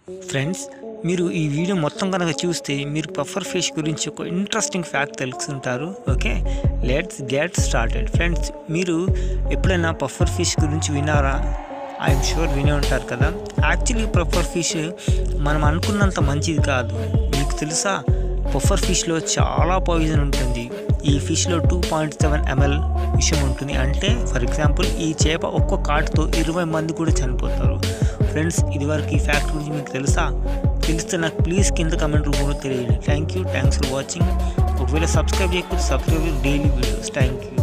friends మీరు ఈ video మొత్తం కనుక చూస్తే మీరు పఫర్ ఫిష్ గురించి ఒక ఇంట్రెస్టింగ్ ఫ్యాక్ట్ తెలుసుకుంటారు okay let's get started friends మీరు ఎప్పుడైనా పఫర్ ఫిష్ గురించి విన్నారా ఐఎమ్ షూర్ వినే ఉంటారు కదా యాక్చువల్లీ పఫర్ ఫిష్ మనం అనుకున్నంత మంచిది కాదు మీకు తెలుసా పఫర్ ఫిష్లో చాలా పాయిజన్ ఉంటుంది ఈ ఫిష్లో టూ పాయింట్ సెవెన్ ఎంఎల్ విషయం ఉంటుంది అంటే ఫర్ ఎగ్జాంపుల్ ఈ చేప ఒక్క కాటుతో ఇరవై మంది కూడా చనిపోతారు ఫ్రెండ్స్ ఇదివరకు ఈ ఫ్యాక్ట్ గురించి మీకు తెలుసా తెలిస్తే నాకు ప్లీజ్ కింద కమెంట్ రూపంలో తెలియండి thank you thanks for watching ఒకవేళ సబ్స్క్రైబ్ చేయకపోతే subscribe daily videos thank you